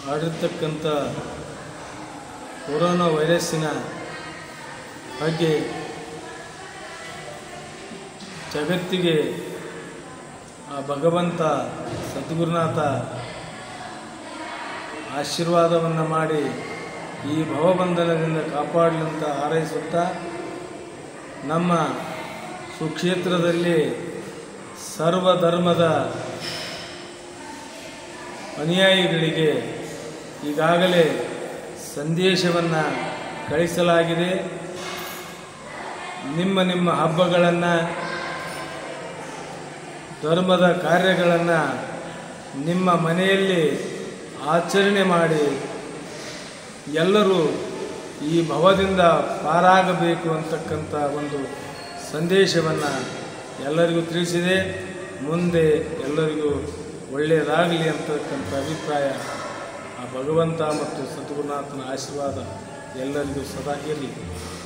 ಹರಡಿರ್ತಕ್ಕಂಥ corona ವೈರಸ್ಸಿನ ಬಗ್ಗೆ ಜಗತ್ತಿಗೆ ಆ ಭಗವಂತ ಸದ್ಗುರುನಾಥ ಆಶೀರ್ವಾದವನ್ನು ಮಾಡಿ ಈ ಭವಬಂಧನದಿಂದ ಕಾಪಾಡಲಂತ ಹಾರೈಸುತ್ತಾ ನಮ್ಮ ಸುಕ್ಷೇತ್ರದಲ್ಲಿ ಸರ್ವಧರ್ಮದ ಅನುಯಾಯಿಗಳಿಗೆ ಈಗಾಗಲೇ ಸಂದೇಶವನ್ನು ಕಳಿಸಲಾಗಿದೆ ನಿಮ್ಮ ನಿಮ್ಮ ಹಬ್ಬಗಳನ್ನು ಧರ್ಮದ ಕಾರ್ಯಗಳನ್ನು ನಿಮ್ಮ ಮನೆಯಲ್ಲಿ ಆಚರಣೆ ಮಾಡಿ ಎಲ್ಲರೂ ಈ ಭವದಿಂದ ಪಾರಾಗಬೇಕು ಅಂತಕ್ಕಂಥ ಒಂದು ಸಂದೇಶವನ್ನು ಎಲ್ಲರಿಗೂ ತಿಳಿಸಿದೆ ಮುಂದೆ ಎಲ್ಲರಿಗೂ ಒಳ್ಳೆಯದಾಗಲಿ ಅಂತಕ್ಕಂಥ ಅಭಿಪ್ರಾಯ ಆ ಭಗವಂತ ಮತ್ತು ಸದ್ಗುರುನಾಥನ ಆಶೀರ್ವಾದ ಎಲ್ಲರಿಗೂ ಸದಾ ಇರಲಿ